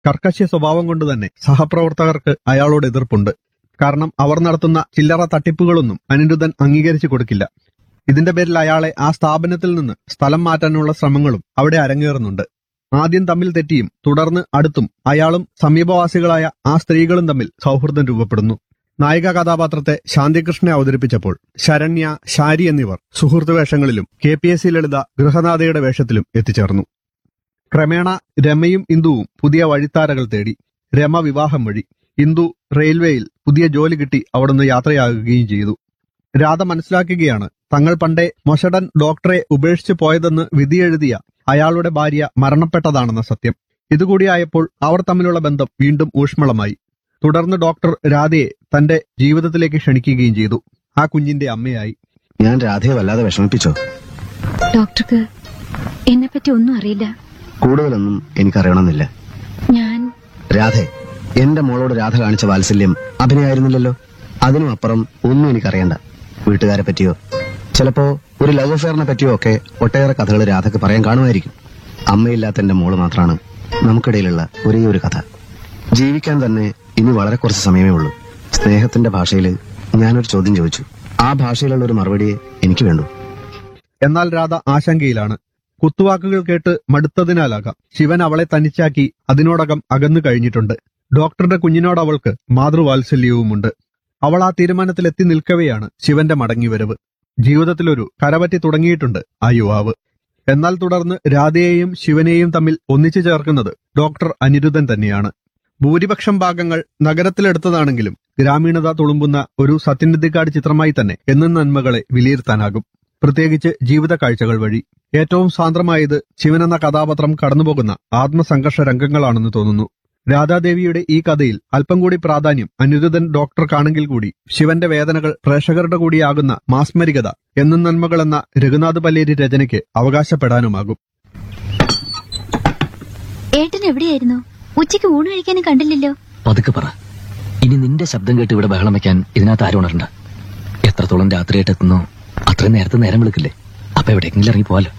കർക്കശ്യ സ്വഭാവം കൊണ്ട് തന്നെ സഹപ്രവർത്തകർക്ക് അയാളോട് എതിർപ്പുണ്ട് കാരണം അവർ നടത്തുന്ന ചില്ലറ തട്ടിപ്പുകളൊന്നും അനിരുദ്ധൻ അംഗീകരിച്ചു കൊടുക്കില്ല ഇതിന്റെ പേരിൽ അയാളെ ആ സ്ഥാപനത്തിൽ നിന്ന് സ്ഥലം മാറ്റാനുള്ള ശ്രമങ്ങളും അവിടെ അരങ്ങേറുന്നുണ്ട് ആദ്യം തമ്മിൽ തെറ്റിയും തുടർന്ന് അടുത്തും അയാളും സമീപവാസികളായ ആ സ്ത്രീകളും തമ്മിൽ സൗഹൃദം രൂപപ്പെടുന്നു നായിക കഥാപാത്രത്തെ ശാന്തികൃഷ്ണനെ അവതരിപ്പിച്ചപ്പോൾ ശരണ്യ ശാരി എന്നിവർ സുഹൃത്ത് വേഷങ്ങളിലും K P S C Lalitha ഗൃഹനാഥയുടെ വേഷത്തിലും എത്തിച്ചേർന്നു ക്രമേണ രമയും ഇന്ദുവും പുതിയ വഴിത്താരകൾ തേടി രമ വിവാഹം വഴി ഇന്ദു റെയിൽവേയിൽ പുതിയ ജോലി കിട്ടി അവിടുന്ന് യാത്രയാകുകയും ചെയ്തു രാധ മനസ്സിലാക്കുകയാണ് തങ്ങൾ പണ്ടേ മൊഷഡൻ ഡോക്ടറെ ഉപേക്ഷിച്ചു പോയതെന്ന് വിധിയെഴുതിയ അയാളുടെ ഭാര്യ മരണപ്പെട്ടതാണെന്ന സത്യം ഇതുകൂടിയായപ്പോൾ അവർ തമ്മിലുള്ള ബന്ധം വീണ്ടും ഊഷ്മളമായി തുടർന്ന് ഡോക്ടർ രാധയെ തന്റെ ജീവിതത്തിലേക്ക് ക്ഷണിക്കുകയും ചെയ്തു ആ കുഞ്ഞിന്റെ അമ്മയായി ഞാൻ രാധയെ വല്ലാതെ വിഷമിപ്പിച്ചോ ഡോക്ടർക്ക് എന്നെപ്പറ്റി ഒന്നും അറിയില്ല കൂടുതലൊന്നും എനിക്കറിയണമെന്നില്ല ഞാൻ രാധെ എന്റെ മോളോട് രാധ കാണിച്ച വാത്സല്യം അഭിനയായിരുന്നില്ലല്ലോ അതിനും അപ്പുറം ഒന്നും എനിക്കറിയണ്ട വീട്ടുകാരെ പറ്റിയോ ചിലപ്പോ ഒരു ലവ് അഫെയറിനെ പറ്റിയോ ഒക്കെ ഒട്ടേറെ കഥകൾ രാധക്ക് പറയാൻ കാണുമായിരിക്കും അമ്മയില്ലാത്ത എന്റെ മോള് മാത്രമാണ് നമുക്കിടയിലുള്ള ഒരേ ഒരു കഥ ജീവിക്കാൻ തന്നെ ഇനി വളരെ കുറച്ച് സമയമേ ഉള്ളൂ സ്നേഹത്തിന്റെ ഭാഷയിൽ ഞാനൊരു ചോദ്യം ചോദിച്ചു ആ ഭാഷയിലുള്ള ഒരു മറുപടിയെ എനിക്ക് വേണ്ടു എന്നാൽ രാധ ആശങ്കയിലാണ് കുത്തുവാക്കുകൾ കേട്ട് മടുത്തതിനാലാകാം ശിവൻ അവളെ തനിച്ചാക്കി അതിനോടകം അകന്നു കഴിഞ്ഞിട്ടുണ്ട് ഡോക്ടറുടെ കുഞ്ഞിനോട് അവൾക്ക് മാതൃവാത്സല്യവുമുണ്ട് അവൾ ആ തീരുമാനത്തിലെത്തി നിൽക്കവെയാണ് ശിവന്റെ മടങ്ങിവരവ് ജീവിതത്തിലൊരു കരപറ്റി തുടങ്ങിയിട്ടുണ്ട് ആ യുവാവ് എന്നാൽ തുടർന്ന് രാധയെയും ശിവനെയും തമ്മിൽ ഒന്നിച്ചു ചേർക്കുന്നത് ഡോക്ടർ അനിരുദ്ധൻ തന്നെയാണ് ഭൂരിപക്ഷം ഭാഗങ്ങൾ നഗരത്തിലെടുത്തതാണെങ്കിലും ഗ്രാമീണത തുളുമ്പുന്ന ഒരു സത്യനിധിക്കാട് ചിത്രമായി തന്നെ എന്നും നന്മകളെ വിലയിരുത്താനാകും പ്രത്യേകിച്ച് ജീവിത കാഴ്ചകൾ വഴി ഏറ്റവും സാന്ദ്രമായത് ശിവനെന്ന കഥാപാത്രം കടന്നുപോകുന്ന ആത്മസംഘർഷ രംഗങ്ങളാണെന്ന് തോന്നുന്നു രാധാദേവിയുടെ ഈ കഥയിൽ അല്പം കൂടി പ്രാധാന്യം അനിരുദ്ധൻ ഡോക്ടർക്കാണെങ്കിൽ കൂടി ശിവന്റെ വേദനകൾ പ്രേക്ഷകരുടെ കൂടിയാകുന്ന മാസ്മരികത എന്നും നന്മകൾ എന്ന രഘുനാഥ് പല്ലേരി രചനയ്ക്ക് അവകാശപ്പെടാനുമാകും ഏട്ടൻ എവിടെയായിരുന്നു ഉച്ചയ്ക്ക് ഊണ് കഴിക്കാനും കണ്ടില്ലല്ലോ പതുക്കെ പറ ഇനി നിന്റെ ശബ്ദം കേട്ട് ഇവിടെ ബഹളം വെക്കാൻ ഇതിനകത്ത് ആരും ഉണരണ്ട എത്രത്തോളം രാത്രിയായിട്ട് എത്തുന്നോ അത്രയും നേരത്തെ നേരം വിളിക്കില്ലേ അപ്പൊ എവിടെയെങ്കിലും ഇറങ്ങി പോവാലോ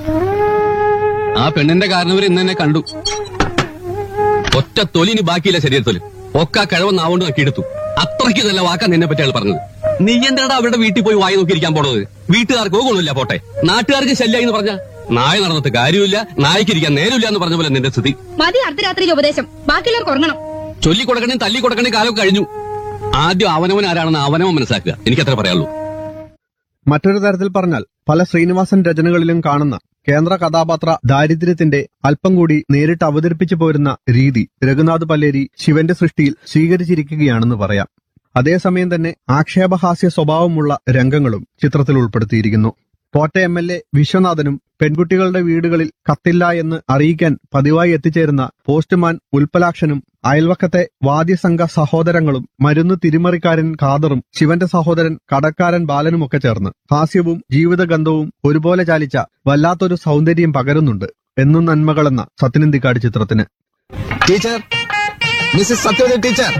ആ പെണ്ണിന്റെ കാരണവർ ഇന്ന് തന്നെ കണ്ടു ഒറ്റ തൊലി ഇനി ബാക്കിയില്ല ശരീരത്തൊലി ഒക്കെ ആ കിഴവ് നാവോണ്ട് നോക്കിയെടുത്തു അത്രയ്ക്ക് നല്ല വാക്കാ നിന്നെ പറ്റി അയാൾ പറഞ്ഞത് നീ എന്തിനാടാ അവരുടെ വീട്ടിൽ പോയി വായി നോക്കിയിരിക്കാൻ പോണത് വീട്ടുകാർക്ക് ഗുണമില്ല പോട്ടെ നാട്ടുകാർക്ക് ശല്യം എന്ന് പറഞ്ഞ നായ നടന്നിട്ട് കാര്യമില്ല നായ്ക്കിരിക്കാൻ നേരമില്ല എന്ന് പറഞ്ഞ പോലെ നിന്റെ സ്ഥിതി മതി അർദ്ധരാത്രിയിലെ ഉപദേശം ബാക്കിയുള്ളവർക്ക് ഉറങ്ങണം ചൊല്ലി കൊടുക്കണേ തല്ലി കൊടുക്കണേ കാലമൊക്കെ കഴിഞ്ഞു ആദ്യം അവനവൻ ആരാണെന്ന് അവനവൻ മനസ്സിലാക്കുക എനിക്കത്ര പറയാനുള്ളൂ മറ്റൊരു തരത്തിൽ പറഞ്ഞാൽ പല ശ്രീനിവാസൻ രചനകളിലും കാണുന്ന കേന്ദ്ര കഥാപാത്ര ദാരിദ്ര്യത്തിന്റെ അല്പം കൂടി നേരിട്ട് അവതരിപ്പിച്ചു പോരുന്ന രീതി രഘുനാഥ് പല്ലേരി ശിവന്റെ സൃഷ്ടിയിൽ സ്വീകരിച്ചിരിക്കുകയാണെന്ന് പറയാം അതേസമയം തന്നെ ആക്ഷേപഹാസ്യ സ്വഭാവമുള്ള രംഗങ്ങളും ചിത്രത്തിൽ ഉൾപ്പെടുത്തിയിരിക്കുന്നു പോറ്റ എം എൽ എ വിശ്വനാഥനും പെൺകുട്ടികളുടെ വീടുകളിൽ കത്തില്ല എന്ന് അറിയിക്കാൻ പതിവായി എത്തിച്ചേരുന്ന പോസ്റ്റ്മാൻ ഉൽപ്പലാക്ഷനും അയൽവക്കത്തെ വാദ്യസംഘ സഹോദരങ്ങളും മരുന്ന് തിരിമറിക്കാരൻ ഖാദറും ശിവന്റെ സഹോദരൻ കടക്കാരൻ ബാലനുമൊക്കെ ചേർന്ന് ഹാസ്യവും ജീവിതഗന്ധവും ഒരുപോലെ ചാലിച്ച വല്ലാത്തൊരു സൗന്ദര്യം പകരുന്നുണ്ട് എന്നും നന്മകളെന്ന സത്യനന്ദിക്കാട് ചിത്രത്തിന് ടീച്ചർ മിസ്സസ് സത്യവതി ടീച്ചർ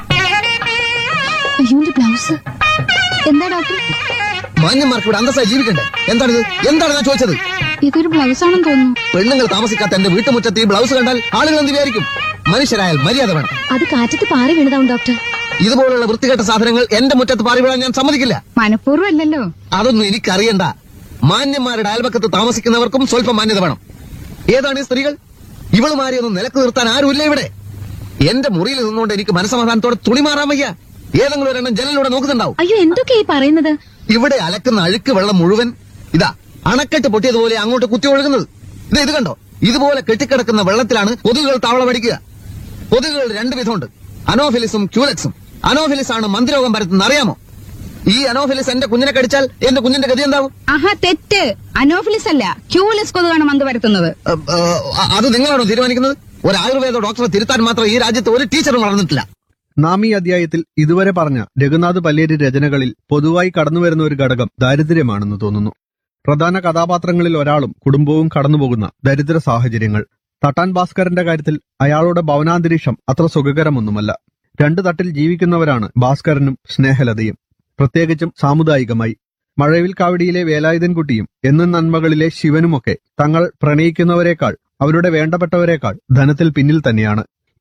അയ്യോ എന്റെ ബ്ലൗസ് എന്താ ഡോക്ടർ മാന്യന്മാർക്ക് ഇവിടെ അന്തസ്സായി ജീവിക്കണ്ടേ എന്താണിത് എന്താണ് ഞാൻ ചോദിച്ചത് ഇതൊരു ബ്ലൗസ് ആണെന്ന് തോന്നുന്നു പെണ്ണുങ്ങൾ താമസിക്കാത്ത എന്റെ വീട്ടുമുറ്റത്ത് ഈ ബ്ലൗസ് കണ്ടാൽ ആളുകൾ എന്ത് വിചാരിക്കും മനുഷ്യരായാൽ മര്യാദ വേണം അത് കാറ്റത്ത് പാറി വീണതാവും ഡോക്ടർ ഇതുപോലുള്ള വൃത്തികെട്ട സാധനങ്ങൾ എന്റെ മുറ്റത്ത് പാറി വീഴാൻ ഞാൻ സമ്മതിക്കില്ല മനഃപൂർവ്വം അല്ലല്ലോ അതൊന്നും എനിക്കറിയണ്ട മാന്യന്മാരുടെ അയൽപക്കത്ത് താമസിക്കുന്നവർക്കും സ്വല്പം മാന്യത വേണം ഏതാണ് ഈ സ്ത്രീകൾ ഇവളുമാരെ ഒന്ന് നിലക്ക് നിർത്താൻ ആരുമില്ല ഇവിടെ എന്റെ മുറിയിൽ നിന്നുകൊണ്ട് എനിക്ക് മനസമാധാനത്തോടെ തുണി മാറാൻ വയ്യ ഏതെങ്കിലും ഒരെണ്ണം ജനലിലൂടെ നോക്കുന്നുണ്ടാവും അയ്യോ എന്തൊക്കെയാ ഈ പറയുന്നത് ഇവിടെ അലക്കുന്ന അഴുക്ക് വെള്ളം മുഴുവൻ ഇതാ അണക്കെട്ട് പൊട്ടിയതുപോലെ അങ്ങോട്ട് കുത്തി ഒഴുകുന്നത് ഇത് ഇത് കണ്ടോ ഇതുപോലെ കെട്ടിക്കിടക്കുന്ന വെള്ളത്തിലാണ് കൊതുകുകൾ താവളമടിക്കുക കൊതുകുകൾ രണ്ട് വിധമുണ്ട് അനോഫിലിസും ക്യൂലക്സും അനോഫിലിസ് ആണ് മന്ദിരോഗം പരത്തുന്ന അറിയാമോ ഈ അനോഫിലിസ് എന്റെ കുഞ്ഞിനെ കടിച്ചാൽ എന്റെ കുഞ്ഞിന്റെ ഗതി എന്താവും ആഹാ തെറ്റ് അനോഫിലിസ് അല്ല ക്യൂലിസ് കൊതുകാണ് മന്ത് വരുത്തുന്നത് അ, അ, അത് നിങ്ങളാണോ തീരുമാനിക്കുന്നത് ഒരു ആയുർവേദ ഡോക്ടറെ തിരുത്താൻ മാത്രം ഈ രാജ്യത്ത് ഒരു ടീച്ചറും വളർന്നിട്ടില്ല നാം ഈ അധ്യായത്തിൽ ഇതുവരെ പറഞ്ഞ രഘുനാഥ് പല്ലേരി രചനകളിൽ പൊതുവായി കടന്നുവരുന്ന ഒരു ഘടകം ദാരിദ്ര്യമാണെന്ന് തോന്നുന്നു പ്രധാന കഥാപാത്രങ്ങളിൽ ഒരാളും കുടുംബവും കടന്നുപോകുന്ന ദരിദ്ര സാഹചര്യങ്ങൾ തട്ടാൻ ഭാസ്കരന്റെ കാര്യത്തിൽ അയാളുടെ ഭവനാന്തരീക്ഷം അത്ര സുഖകരമൊന്നുമല്ല രണ്ടു തട്ടിൽ ജീവിക്കുന്നവരാണ് ഭാസ്കരനും സ്നേഹലതയും പ്രത്യേകിച്ചും സാമുദായികമായി മഴവിൽ കാവടിയിലെ വേലായുധൻകുട്ടിയും എന്നും നന്മകളിലെ ശിവനുമൊക്കെ തങ്ങൾ പ്രണയിക്കുന്നവരെക്കാൾ അവരുടെ വേണ്ടപ്പെട്ടവരെക്കാൾ ധനത്തിൽ പിന്നിൽ തന്നെയാണ്